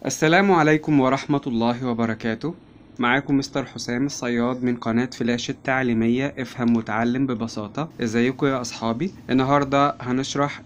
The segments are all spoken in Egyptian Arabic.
السلام عليكم ورحمة الله وبركاته معاكم مستر حسام الصياد من قناة فلاش التعليمية افهم وتعلم ببساطة ازيكم يا اصحابي النهاردة هنشرح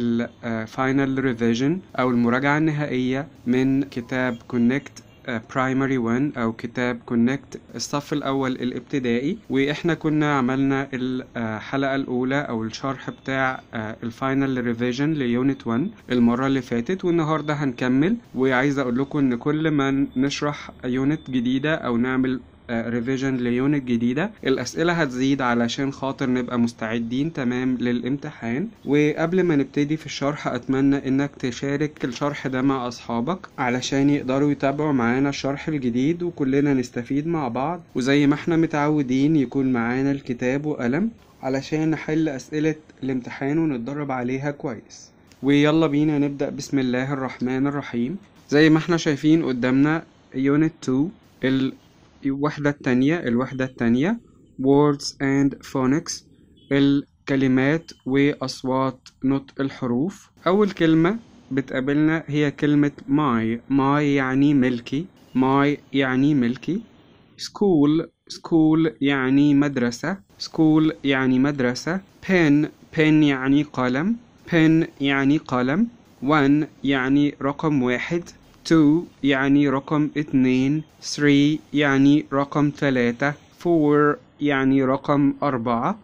الفاينل ريفيجن او المراجعة النهائية من كتاب كونكت برايمري 1 او كتاب كونكت الصف الاول الابتدائي واحنا كنا عملنا الحلقه الاولى او الشرح بتاع الفاينل ريفيجن ليونت 1 المره اللي فاتت والنهارده هنكمل وعايز اقول لكم ان كل ما نشرح يونت جديده او نعمل ريفيجن ليونت جديدة الأسئلة هتزيد علشان خاطر نبقى مستعدين تمام للامتحان وقبل ما نبتدي في الشرح أتمنى إنك تشارك الشرح ده مع أصحابك علشان يقدروا يتابعوا معانا الشرح الجديد وكلنا نستفيد مع بعض وزي ما احنا متعودين يكون معانا الكتاب وقلم علشان نحل أسئلة الامتحان ونتدرب عليها كويس ويلا بينا نبدأ بسم الله الرحمن الرحيم زي ما احنا شايفين قدامنا يونت 2 ال الوحدة التانية الوحدة التانية words and phonics الكلمات وأصوات نطق الحروف أول كلمة بتقابلنا هي كلمة my my يعني ملكي my يعني ملكي school school يعني مدرسة school يعني مدرسة pen pen يعني قلم pen يعني قلم one يعني رقم واحد 2 يعني رقم اتنين 3 يعني رقم تلاتة 4 يعني رقم أربعة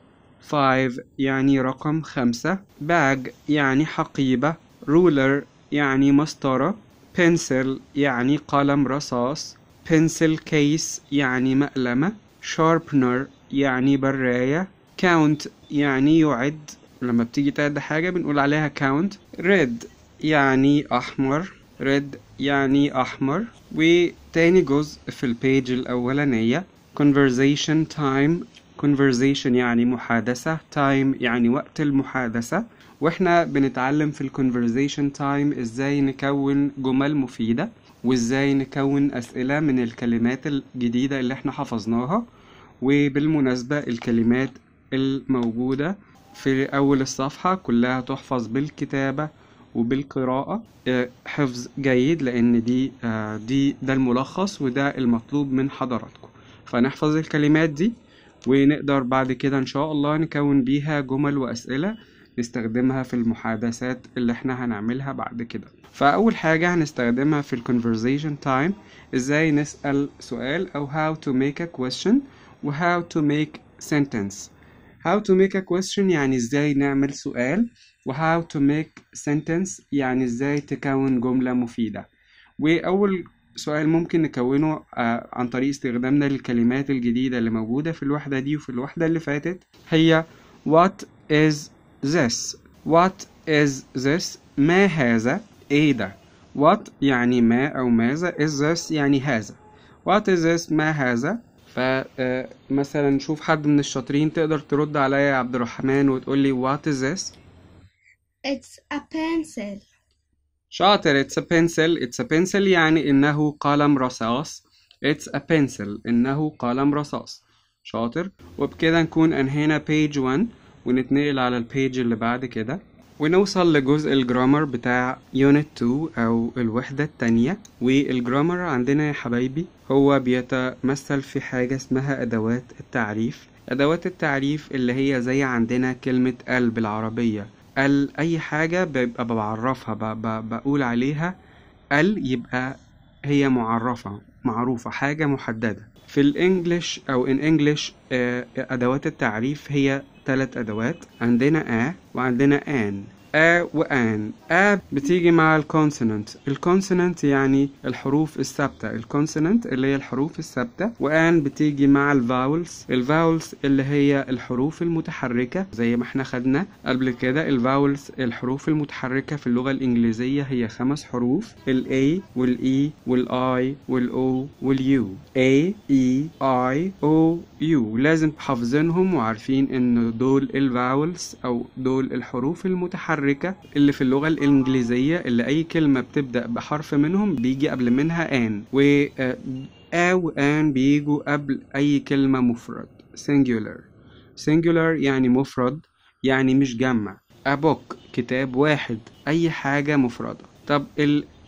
5 يعني رقم خمسة bag يعني حقيبة ruler يعني مسطرة pencil يعني قلم رصاص pencil case يعني مقلمة sharpener يعني براية count يعني يعد لما بتيجي تعد حاجة بنقول عليها count red يعني أحمر red يعني أحمر وتاني جزء في البيج الأولانية conversation time conversation يعني محادثة time يعني وقت المحادثة واحنا بنتعلم في الكونفرزيشن تايم ازاي نكون جمل مفيدة وازاي نكون أسئلة من الكلمات الجديدة اللي احنا حفظناها وبالمناسبة الكلمات الموجودة في أول الصفحة كلها تحفظ بالكتابة وبالقراءة حفظ جيد لأن دي دي ده الملخص وده المطلوب من حضراتكم فنحفظ الكلمات دي ونقدر بعد كده إن شاء الله نكون بيها جمل وأسئلة نستخدمها في المحادثات اللي احنا هنعملها بعد كده فأول حاجة هنستخدمها في الكونفرزيشن تايم ازاي نسأل سؤال أو how to make a question و how to make sentence how to make a question يعني ازاي نعمل سؤال و how to make sentence يعني ازاي تكون جملة مفيدة وأول سؤال ممكن نكونه آه عن طريق استخدامنا للكلمات الجديدة اللي موجودة في الوحدة دي وفي الوحدة اللي فاتت هي what is this what is this ما هذا ايه ده what يعني ما أو ماذا is this يعني هذا what is this ما هذا فمثلا نشوف حد من الشاطرين تقدر ترد عليا يا عبد الرحمن وتقول لي what is this It's a pencil. شاطر it's a pencil it's a pencil يعني إنه قلم رصاص it's a pencil إنه قلم رصاص شاطر وبكده نكون أنهينا page 1 ونتنقل على البيج اللي بعد كده ونوصل لجزء الجرامر بتاع يونت 2 أو الوحدة التانية والجرامر عندنا يا حبايبي هو بيتمثل في حاجة اسمها أدوات التعريف أدوات التعريف اللي هي زي عندنا كلمة ال بالعربية ال أي حاجة ببقى بعرفها ب- ب- بقول عليها ال يبقى هي معرفة معروفة حاجة محددة في الانجليش او ان انجليش ادوات التعريف هي ثلاث ادوات عندنا ا وعندنا ان ا وان ا بتيجي مع الكونسونانت الكونسونانت يعني الحروف الثابتة الكونسونانت اللي هي الحروف الثابتة وان بتيجي مع الفاولز الفاولز اللي هي الحروف المتحركة زي ما احنا خدنا قبل كده الفاولز الحروف المتحركة في اللغة الإنجليزية هي خمس حروف ال A وال E وال I وال O وال U A E I O U لازم حافظينهم وعارفين ان دول الفاولز او دول الحروف المتحركة اللي في اللغة الإنجليزية اللي أي كلمة بتبدأ بحرف منهم بيجي قبل منها آن و آ وآن بيجوا قبل أي كلمة مفرد singular singular يعني مفرد يعني مش جمع a book كتاب واحد أي حاجة مفردة طب ال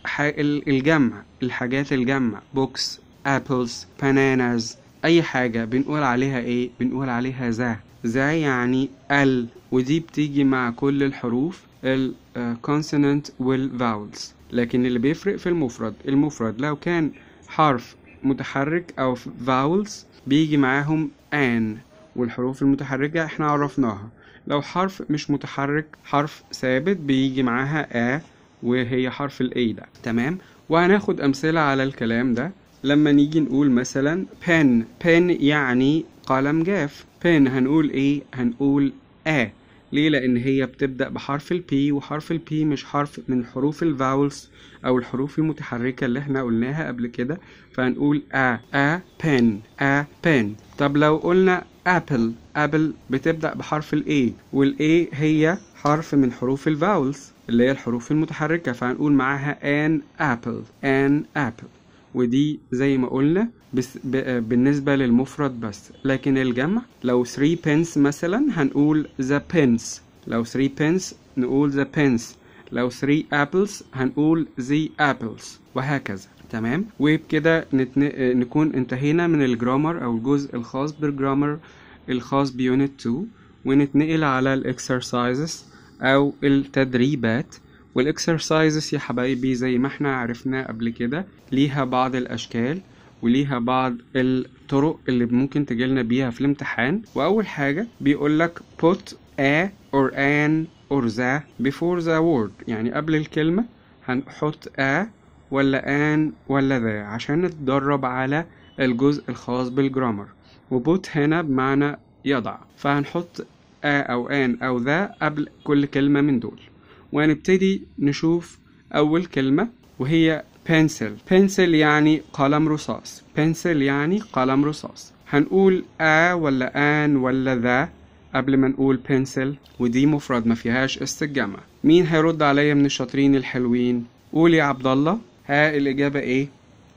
ح- ال- الجمع الحاجات الجمع books apples bananas أي حاجة بنقول عليها إيه بنقول عليها ذا ذا يعني ال ودي بتيجي مع كل الحروف ال uh, consonant والvowels لكن اللي بيفرق في المفرد المفرد لو كان حرف متحرك أو vowels بيجي معاهم an والحروف المتحركة احنا عرفناها لو حرف مش متحرك حرف ثابت بيجي معاها a وهي حرف ال A ده تمام وهناخد أمثلة على الكلام ده لما نيجي نقول مثلا pen pen يعني قلم جاف pen هنقول ايه هنقول a ليه لأن هي بتبدأ بحرف ال P وحرف ال P مش حرف من حروف الفاولز أو الحروف المتحركة اللي احنا قلناها قبل كده فهنقول a a pen a pen طب لو قلنا apple apple بتبدأ بحرف ال A وال A هي حرف من حروف الفاولز اللي هي الحروف المتحركة فهنقول معاها an apple an apple ودي زي ما قلنا بس ب... بالنسبة للمفرد بس لكن الجمع لو 3 pence مثلا هنقول the pence لو 3 pence نقول the pence لو 3 apples هنقول the apples وهكذا تمام وبكده نتن... نكون انتهينا من الجرامر او الجزء الخاص بالجرامر الخاص بيونت 2 ونتنقل على الاكسرسايزز او التدريبات والاكسرسايزز يا حبايبي زي ما احنا عرفنا قبل كده ليها بعض الاشكال وليها بعض الطرق اللي ممكن تجيلنا بيها في الامتحان واول حاجه بيقول لك put a or an or the before the word يعني قبل الكلمه هنحط a ولا an ولا the عشان نتدرب على الجزء الخاص بالجرامر وبوت هنا بمعنى يضع فهنحط a أو an أو the قبل كل كلمة من دول وهنبتدي نشوف أول كلمة وهي pencil pencil يعني قلم رصاص pencil يعني قلم رصاص هنقول a ولا an ولا the قبل ما نقول pencil ودي مفرد ما فيهاش استجامة مين هيرد عليا من الشاطرين الحلوين قول يا عبد الله ها الإجابة إيه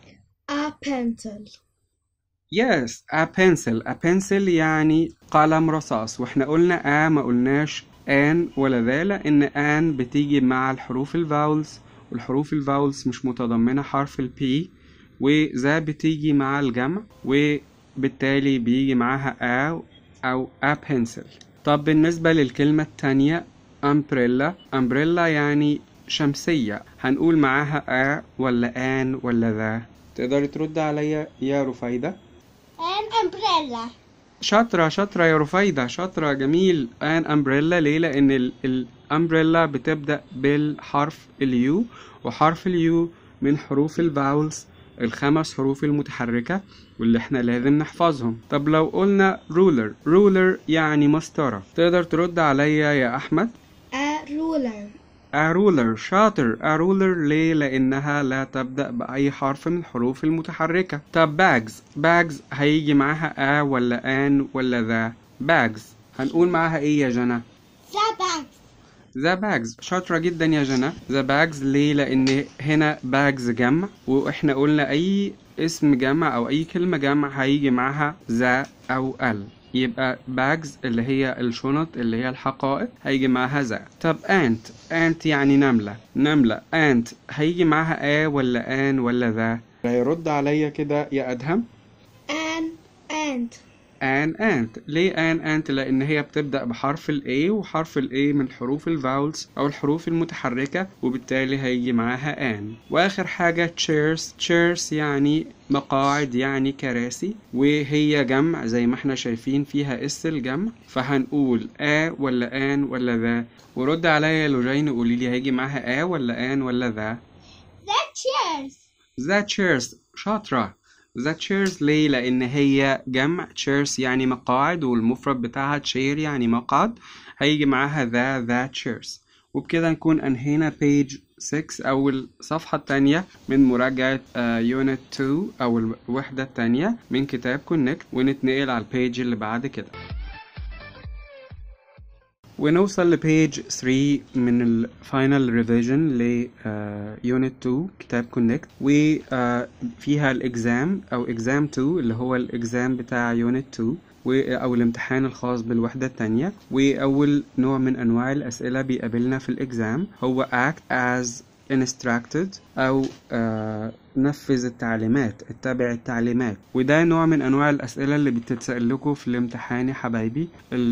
A pencil. Yes, a pencil. A pencil يعني قلم رصاص واحنا قلنا a ما قلناش an ولا ذا لأن an بتيجي مع الحروف الفاولز والحروف الفاولز مش متضمنة حرف ال P وذا بتيجي مع الجمع وبالتالي بيجي معاها a أو a pencil طب بالنسبة للكلمة التانية umbrella umbrella يعني شمسية هنقول معاها a ولا an ولا ذا تقدري ترد عليا يا رفايدة An umbrella. شاطرة شاطرة يا رفايدة شاطرة جميل ان امبريلا ليه لان الامبريلا بتبدأ بالحرف اليو وحرف اليو من حروف الفاولز الخمس حروف المتحركة واللي احنا لازم نحفظهم طب لو قلنا رولر رولر يعني مسطرة تقدر ترد عليا يا احمد A ruler. A ruler شاطر A ruler ليه لأنها لا تبدأ بأي حرف من الحروف المتحركة طب bags bags هيجي معاها A ولا an ولا ذا bags هنقول معاها إيه يا جنى The bag. ذا bags شاطرة جدا يا جنى ذا bags ليه لأن هنا bags جمع وإحنا قلنا أي اسم جمع أو أي كلمة جمع هيجي معاها ذا أو ال يبقى bags اللي هي الشنط اللي هي الحقائب هيجي معاها ذا طب ant ant يعني نملة نملة ant هيجي معاها a ولا an ولا ذا هيرد عليا كده يا أدهم An ant. an ant ليه an ant لأن هي بتبدأ بحرف ال A وحرف ال A من حروف الفاولز أو الحروف المتحركة وبالتالي هيجي معاها an وآخر حاجة chairs chairs يعني مقاعد يعني كراسي وهي جمع زي ما احنا شايفين فيها اس الجمع فهنقول a ولا an ولا ذا ورد عليا يا لوجين قولي لي هيجي معاها a ولا an ولا ذا The chairs. ذا chairs شاطرة ذا chairs ليه؟ لأن هي جمع chairs يعني مقاعد والمفرد بتاعها chair يعني مقعد هيجي معاها ذا ذا chairs وبكده نكون أنهينا page 6 أو الصفحة التانية من مراجعة يونت 2 أو الوحدة التانية من كتاب كونكت ونتنقل على البيج اللي بعد كده ونوصل لبيج 3 من الفاينل ريفيجن ل يونت 2 كتاب كونكت وفيها الاكزام او اكزام 2 اللي هو الاكزام بتاع يونت 2 و- او الامتحان الخاص بالوحدة التانية واول نوع من انواع الاسئلة بيقابلنا في الاكزام هو act as instructed أو آه نفذ التعليمات اتبع التعليمات وده نوع من أنواع الأسئلة اللي بتتسأل لكم في الامتحان يا حبايبي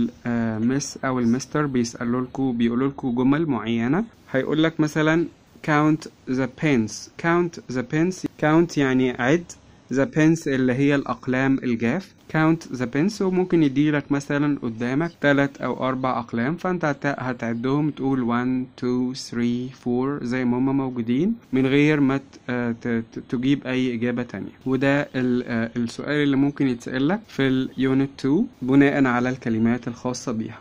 المس أو المستر بيسألوا لكم بيقولوا لكم جمل معينة هيقول لك مثلا count the pens count the pens count يعني عد the pens اللي هي الأقلام الجاف count the pens وممكن يديلك مثلا قدامك تلات أو أربع أقلام فأنت هت- هتعدهم تقول 1 2 3 4 زي ما هما موجودين من غير ما ت- آه ت- ت- تجيب أي إجابة تانية وده ال- آه السؤال اللي ممكن يتسألك في اليونت 2 بناء على الكلمات الخاصة بيها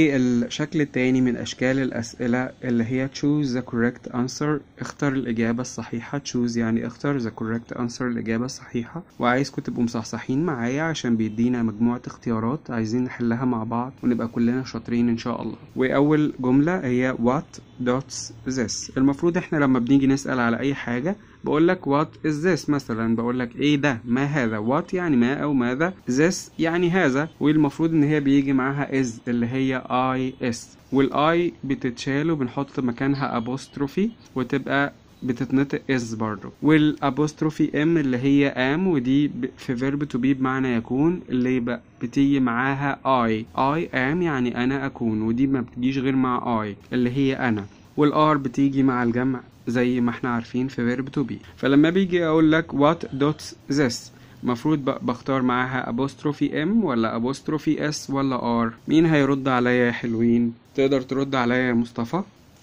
والشكل التاني من أشكال الأسئلة اللي هي choose the correct answer اختر الإجابة الصحيحة choose يعني اختر the correct answer الإجابة الصحيحة وعايزكم تبقوا مصحصحين معايا عشان بيدينا مجموعة اختيارات عايزين نحلها مع بعض ونبقى كلنا شاطرين إن شاء الله وأول جملة هي what dots this المفروض احنا لما بنيجي نسأل على أي حاجة بقول لك what is this مثلا بقول لك ايه ده ما هذا what يعني ما او ماذا this يعني هذا والمفروض ان هي بيجي معاها is اللي هي I s والاي بتتشال وبنحط مكانها apostrophe وتبقى بتتنطق is برضو والابوستروفي ام اللي هي ام ودي ب- في فيرب تو بي بمعنى يكون اللي ب- بتيجي معاها I I am يعني انا اكون ودي ما بتجيش غير مع I اللي هي انا والار بتيجي مع الجمع زي ما احنا عارفين في verb to be فلما بيجي اقول لك what dots this المفروض ب- بختار معاها apostrophe m ولا apostrophe s ولا r مين هيرد عليا يا حلوين تقدر ترد عليا يا مصطفى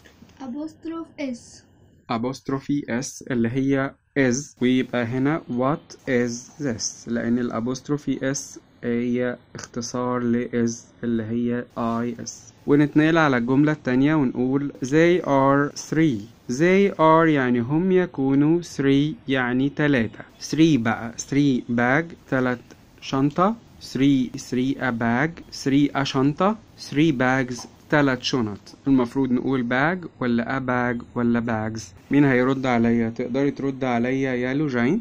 apostrophe is apostrophe s اللي هي is ويبقى هنا what is this لأن الابوستروفي s هي اختصار ل is اللي هي is ونتنقل على الجملة التانية ونقول they are three they are يعني هم يكونوا three يعني تلاتة three بقى three bag تلات شنطة three three a bag three a شنطة three bags تلات شنط المفروض نقول باج ولا أباج ولا باجز مين هيرد عليا تقدري ترد عليا يا لوجين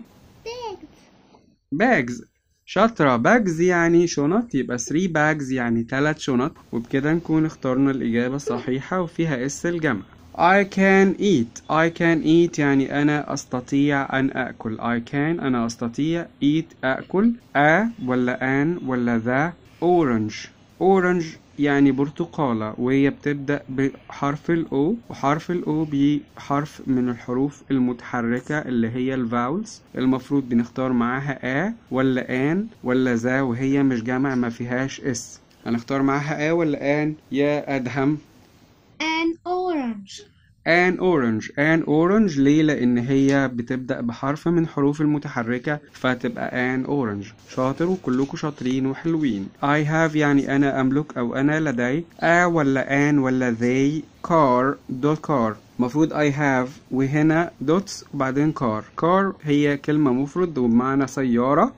باجز شاطرة باجز يعني شنط يبقى 3 باجز يعني 3 شنط وبكده نكون اخترنا الإجابة الصحيحة وفيها اس الجمع I can eat I can eat يعني أنا أستطيع أن أكل I can أنا أستطيع eat أكل a ولا an ولا ذا orange orange يعني برتقالة وهي بتبدأ بحرف ال O وحرف ال O بحرف من الحروف المتحركة اللي هي الفاولز المفروض بنختار معاها A ولا آن ولا ذا وهي مش جمع ما فيهاش اس هنختار معاها A ولا آن يا أدهم an orange an orange an orange ليه لأن هي بتبدأ بحرف من حروف المتحركة فتبقى an orange شاطر وكلكم شاطرين وحلوين I have يعني أنا أملك أو أنا لدي a ولا an ولا they car dot car مفروض I have وهنا دوتس وبعدين car car هي كلمة مفرد وبمعنى سيارة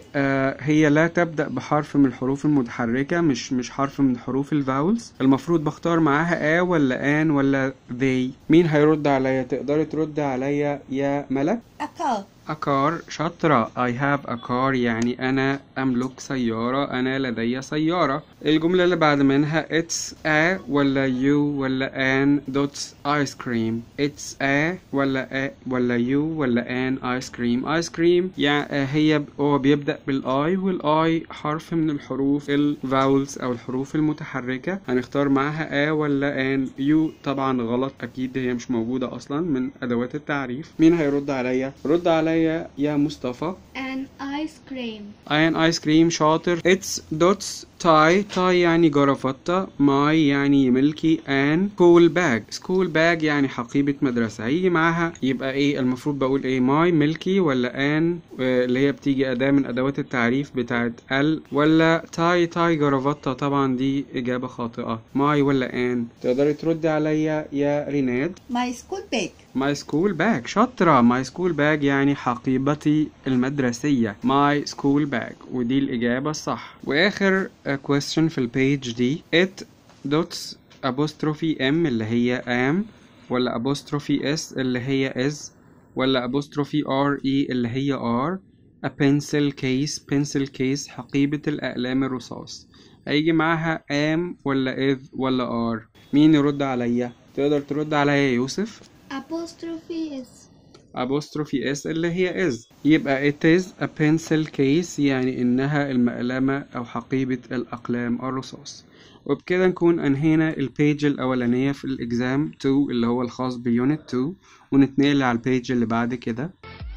وهي لا تبدأ بحرف من الحروف المتحركة مش مش حرف من حروف الفاولز المفروض بختار معاها a ولا an ولا they مين هيرد عليا تقدري ترد عليا يا ملك a car A car شاطرة I have a car يعني أنا أملك سيارة أنا لدي سيارة الجملة اللي بعد منها It's a ولا you ولا an dots ice cream It's a ولا a ولا you ولا an ice cream ice cream يعني هي هو بيبدأ بالآي والآي حرف من الحروف الفاولز أو الحروف المتحركة هنختار معاها a ولا an you طبعا غلط أكيد هي مش موجودة أصلا من أدوات التعريف مين هيرد عليا رد عليا يا مصطفى an ice cream I an ice cream شاطر It's dots tie tie يعني جرافطة my يعني ملكي and school bag school bag يعني حقيبة مدرسة هيجي معاها يبقى ايه المفروض بقول ايه my ملكي ولا an آه، اللي هي بتيجي أداة من أدوات التعريف بتاعت ال ولا tie tie جرافطة طبعا دي إجابة خاطئة my ولا an تقدري تردي عليا يا ريناد My school bag. ماي سكول باج شاطرة ماي سكول باج يعني حقيبتي المدرسية ماي سكول باج ودي الإجابة الصح وآخر question في البيج دي it dots apostrophe m اللي هي am ولا apostrophe s اللي هي is ولا apostrophe r e اللي هي r a pencil case pencil case حقيبة الأقلام الرصاص هيجي معاها am ولا is ولا are مين يرد عليا تقدر ترد عليا يا يوسف apostrophe s apostrophe s اللي هي is يبقى it is a pencil case يعني إنها المقلمة أو حقيبة الأقلام الرصاص وبكده نكون أنهينا البيج الأولانية في الإكزام 2 اللي هو الخاص بيونت 2 ونتنقل على البيج اللي بعد كده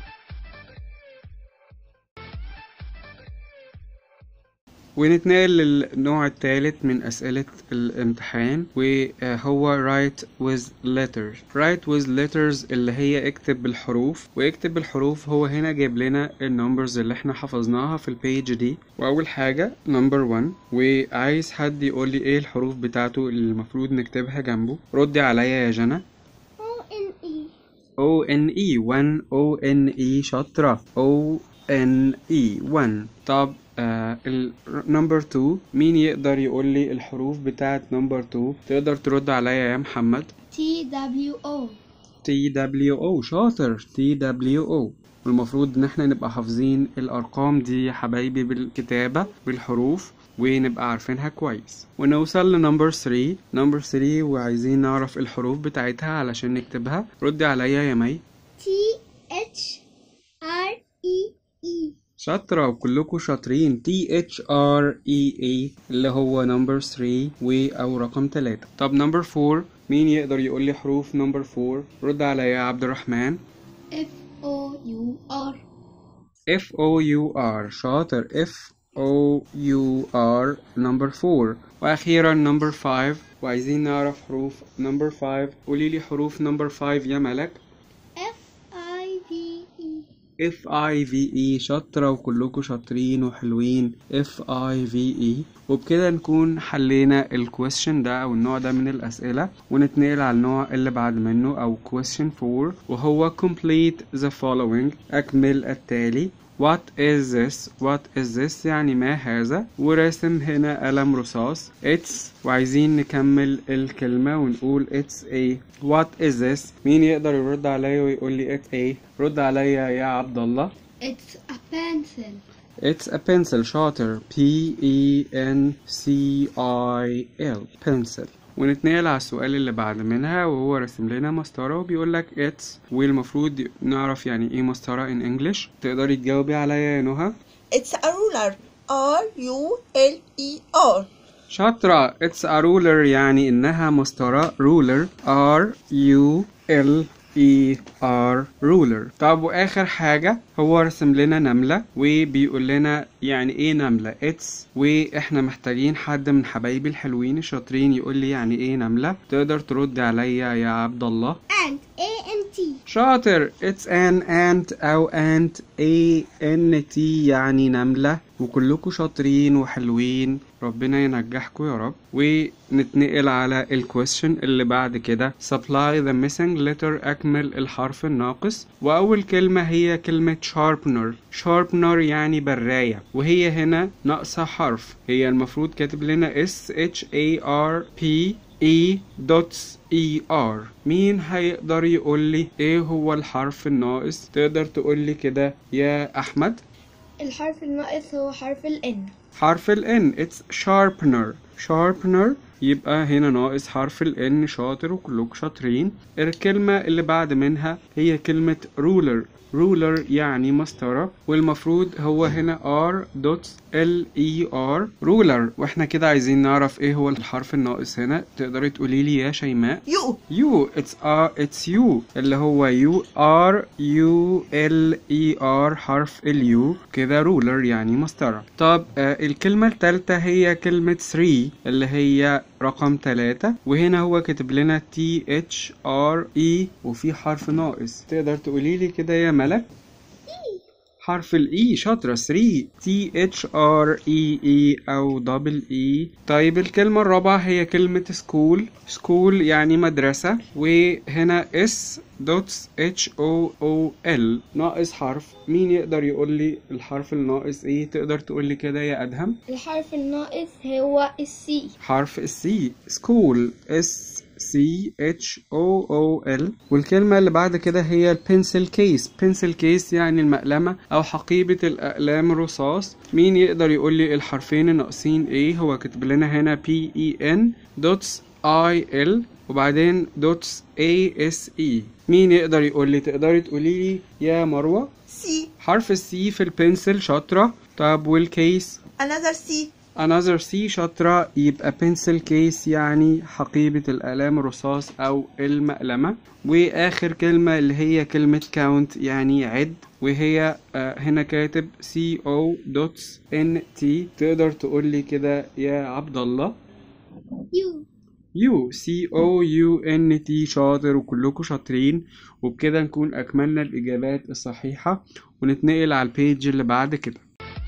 ونتنقل للنوع الثالث من أسئلة الامتحان وهو write with letters write with letters اللي هي اكتب بالحروف واكتب بالحروف هو هنا جايب لنا النمبرز اللي احنا حفظناها في البيج دي وأول حاجة نمبر 1 وعايز حد يقول لي ايه الحروف بتاعته اللي المفروض نكتبها جنبه ردي عليا يا جنى O N E O N E 1 O N E شاطرة O N E 1 طب آه النمبر 2 مين يقدر يقول لي الحروف بتاعت نمبر 2 تقدر ترد عليا يا محمد T W O T W O شاطر T W O والمفروض ان احنا نبقى حافظين الارقام دي يا حبايبي بالكتابة بالحروف ونبقى عارفينها كويس ونوصل لنمبر 3 نمبر 3 وعايزين نعرف الحروف بتاعتها علشان نكتبها ردي عليا يا مي T H R E E شاطرة وكلكم شاطرين T H R E A اللي هو نمبر 3 و أو رقم 3 طب نمبر 4 مين يقدر يقول لي حروف نمبر 4 رد عليا يا عبد الرحمن F O U R F O U R شاطر F O U R نمبر 4 وأخيرا نمبر 5 وعايزين نعرف حروف نمبر 5 قولي لي حروف نمبر 5 يا ملك F I V E F I V E شاطرة وكلكم شاطرين وحلوين F I V E وبكده نكون حلينا الكويشن ده أو النوع ده من الأسئلة ونتنقل على النوع اللي بعد منه أو question 4 وهو complete the following أكمل التالي What is this? What is this? يعني ما هذا؟ وراسم هنا قلم رصاص It's وعايزين نكمل الكلمة ونقول It's a What is this? مين يقدر يرد عليا ويقول لي It's a رد عليا يا عبد الله It's a pencil It's a pencil شاطر P E N C I L pencil ونتنقل على السؤال اللي بعد منها وهو رسم لنا مسطرة وبيقول لك it's والمفروض نعرف يعني ايه مسطرة in English تقدري تجاوبي عليا يا نهى It's a ruler. R U L E R. شاطرة it's a ruler يعني إنها مسطرة ruler R U L E R ruler طب وآخر حاجة هو رسم لنا نملة وبيقول لنا يعني إيه نملة it's وإحنا محتاجين حد من حبايبي الحلوين الشاطرين يقول لي يعني إيه نملة تقدر ترد عليا يا عبد الله Ant A N T شاطر it's an ant أو ant A N T يعني نملة وكلكم شاطرين وحلوين ربنا ينجحكم يا رب ونتنقل على الكويشن اللي بعد كده supply the missing letter أكمل الحرف الناقص وأول كلمة هي كلمة sharpener sharpener يعني براية وهي هنا ناقصة حرف هي المفروض كاتب لنا S H A R P E دوتس E R مين هيقدر يقول لي ايه هو الحرف الناقص تقدر تقول لي كده يا احمد الحرف الناقص هو حرف ال N حرف ال N it's sharpener sharpener يبقى هنا ناقص حرف ال N شاطر وكلكم شاطرين الكلمة اللي بعد منها هي كلمة ruler ruler يعني مسطرة والمفروض هو هنا R دوت L E R ruler واحنا كده عايزين نعرف ايه هو الحرف الناقص هنا تقدري تقولي لي يا شيماء U. يو اتس ار اتس يو اللي هو يو ار يو ال اي ار حرف اليو كده رولر يعني مسطرة طب آه الكلمة التالتة هي كلمة 3 اللي هي رقم 3 وهنا هو كاتب لنا تي اتش ار اي وفي حرف ناقص تقدر تقولي لي كده يا ملك حرف الاي شاطرة 3 تي اتش ار اي اي او دبل اي طيب الكلمة الرابعة هي كلمة سكول سكول يعني مدرسة وهنا اس دوتس اتش او او ال ناقص حرف مين يقدر يقول لي الحرف الناقص ايه تقدر تقول لي كده يا ادهم الحرف الناقص هو السي حرف السي سكول اس سي اتش او او ال والكلمة اللي بعد كده هي البنسل كيس بنسل كيس يعني المقلمة او حقيبة الاقلام الرصاص مين يقدر يقول لي الحرفين الناقصين ايه هو كاتب لنا هنا بي اي ان دوتس اي ال وبعدين دوتس A S E مين يقدر يقول لي تقدري تقولي لي يا مروة سي حرف السي في البنسل شاطرة طب والكيس another سي another C شاطرة يبقى pencil case يعني حقيبة الآلام الرصاص أو المقلمة وآخر كلمة اللي هي كلمة count يعني عد وهي آه، هنا كاتب C O dots N T تقدر تقول لي كده يا عبد الله يو يو سي او يو ان تي شاطر وكلكم شاطرين وبكده نكون اكملنا الاجابات الصحيحة ونتنقل على البيج اللي بعد كده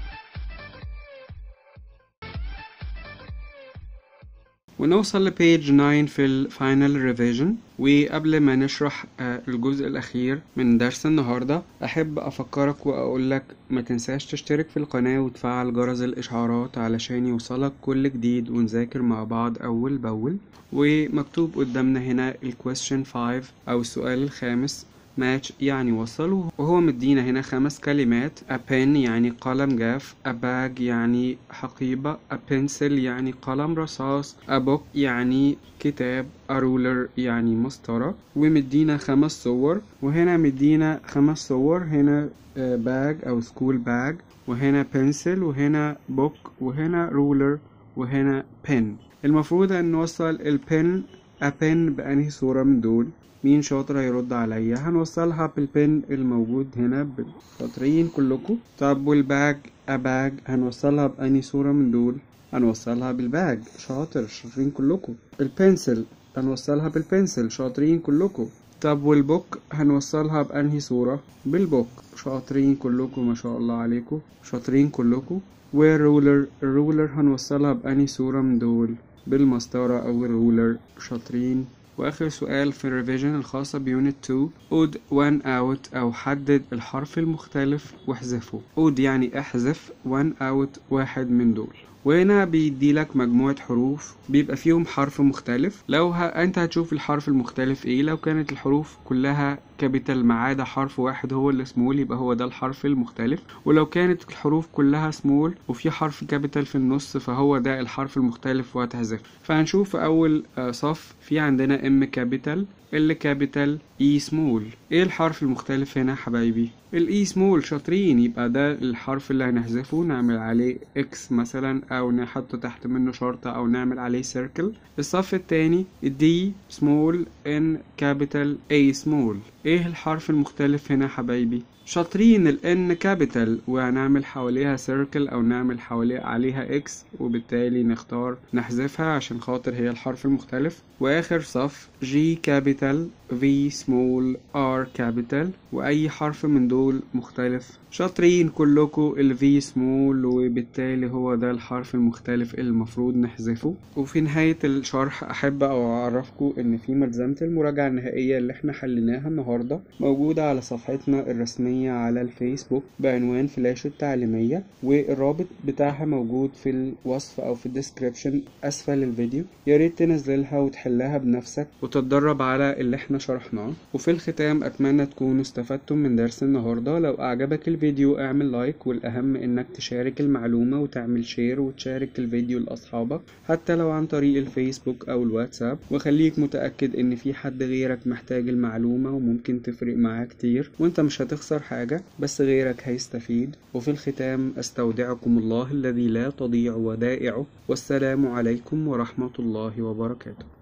ونوصل لبيج 9 في الفاينل ريفيجن وقبل ما نشرح آه، الجزء الأخير من درس النهاردة أحب أفكرك وأقولك ما تنساش تشترك في القناة وتفعل جرس الإشعارات علشان يوصلك كل جديد ونذاكر مع بعض أول بأول ومكتوب قدامنا هنا ال question 5 أو السؤال الخامس ماتش يعني وصل وهو مدينا هنا خمس كلمات a pen يعني قلم جاف a bag يعني حقيبة a pencil يعني قلم رصاص a book يعني كتاب a ruler يعني مسطرة ومدينا خمس صور وهنا مدينا خمس صور هنا باج أو سكول باج وهنا pencil وهنا book وهنا ruler وهنا pen المفروض أن نوصل البن a pen بأنهي صورة من دول مين شاطر هيرد عليا هنوصلها بالبن الموجود هنا ب- شاطرين كلكم طب والباج أباج هنوصلها بأني صورة من دول هنوصلها بالباج شاطر شاطرين كلكم البنسل هنوصلها بالبنسل شاطرين كلكم طب والبوك هنوصلها بأنهي صورة بالبوك شاطرين كلكم ما شاء الله عليكم شاطرين كلكم والرولر الرولر هنوصلها بأنهي صورة من دول بالمسطرة أو الرولر شاطرين وآخر سؤال في الريفيجن الخاصة بيونت 2 أود one out أو حدد الحرف المختلف واحذفه أود يعني احذف one out واحد من دول وهنا بيديلك مجموعة حروف بيبقى فيهم حرف مختلف لو ه... انت هتشوف الحرف المختلف ايه لو كانت الحروف كلها كابيتال ما عدا حرف واحد هو اللي سمول يبقى هو ده الحرف المختلف ولو كانت الحروف كلها سمول وفي حرف كابيتال في النص فهو ده الحرف المختلف وهتحذفه فهنشوف في اول آه، صف في عندنا ام كابيتال ال كابيتال اي سمول ايه الحرف المختلف هنا يا حبايبي الاي سمول شاطرين يبقى ده الحرف اللي هنحذفه نعمل عليه اكس مثلا او نحط تحت منه شرطة او نعمل عليه سيركل الصف التاني الدي سمول ان كابيتال اي سمول ايه الحرف المختلف هنا يا حبايبي شاطرين ال N كابيتال وهنعمل حواليها سيركل او نعمل حواليها عليها اكس وبالتالي نختار نحذفها عشان خاطر هي الحرف المختلف واخر صف G كابيتال V سمول R كابيتال واي حرف من دول مختلف شاطرين كلكم ال V سمول وبالتالي هو ده الحرف المختلف اللي المفروض نحذفه وفي نهاية الشرح احب او اعرفكم ان في ملزمة المراجعة النهائية اللي احنا حليناها النهاردة موجودة على صفحتنا الرسمية على الفيسبوك بعنوان فلاش التعليمية والرابط بتاعها موجود في الوصف او في الديسكريبشن اسفل الفيديو يا ريت تنزلها وتحلها بنفسك وتتدرب على اللي احنا شرحناه وفي الختام اتمنى تكونوا استفدتم من درس النهاردة لو اعجبك الفيديو اعمل لايك والاهم انك تشارك المعلومة وتعمل شير وتشارك الفيديو لاصحابك حتى لو عن طريق الفيسبوك او الواتساب وخليك متأكد ان في حد غيرك محتاج المعلومة وممكن تفرق معاه كتير وانت مش هتخسر حاجة بس غيرك هيستفيد وفي الختام استودعكم الله الذي لا تضيع ودائعه والسلام عليكم ورحمة الله وبركاته